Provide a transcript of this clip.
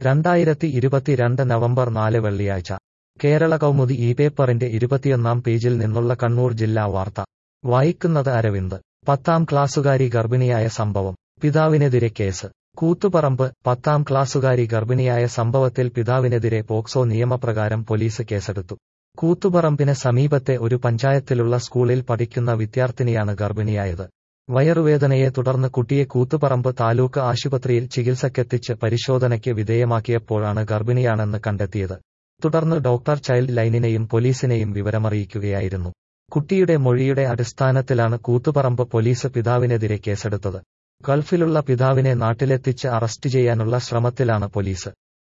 രണ്ടായിരത്തി ഇരുപത്തിരണ്ട് നവംബർ നാല് വെള്ളിയാഴ്ച കേരള കൗമുദി ഈ പേപ്പറിന്റെ ഇരുപത്തിയൊന്നാം പേജിൽ നിന്നുള്ള കണ്ണൂർ ജില്ലാ വാർത്ത വായിക്കുന്നത് അരവിന്ദ് പത്താം ക്ലാസ്സുകാരി ഗർഭിണിയായ സംഭവം പിതാവിനെതിരെ കേസ് കൂത്തുപറമ്പ് പത്താം ക്ലാസ്സുകാരി ഗർഭിണിയായ സംഭവത്തിൽ പിതാവിനെതിരെ പോക്സോ നിയമപ്രകാരം പോലീസ് കേസെടുത്തു കൂത്തുപറമ്പിന് സമീപത്തെ ഒരു പഞ്ചായത്തിലുള്ള സ്കൂളിൽ പഠിക്കുന്ന വിദ്യാർത്ഥിനിയാണ് ഗർഭിണിയായത് വയറുവേദനയെ തുടർന്ന് കുട്ടിയെ കൂത്തുപറമ്പ് താലൂക്ക് ആശുപത്രിയിൽ ചികിത്സക്കെത്തിച്ച് പരിശോധനയ്ക്ക് വിധേയമാക്കിയപ്പോഴാണ് ഗർഭിണിയാണെന്ന് കണ്ടെത്തിയത് തുടർന്ന് ഡോക്ടർ ചൈൽഡ് ലൈനിനെയും പോലീസിനെയും വിവരമറിയിക്കുകയായിരുന്നു കുട്ടിയുടെ മൊഴിയുടെ അടിസ്ഥാനത്തിലാണ് കൂത്തുപറമ്പ് പോലീസ് പിതാവിനെതിരെ കേസെടുത്തത് ഗൾഫിലുള്ള പിതാവിനെ നാട്ടിലെത്തിച്ച് അറസ്റ്റ് ചെയ്യാനുള്ള ശ്രമത്തിലാണ് പോലീസ്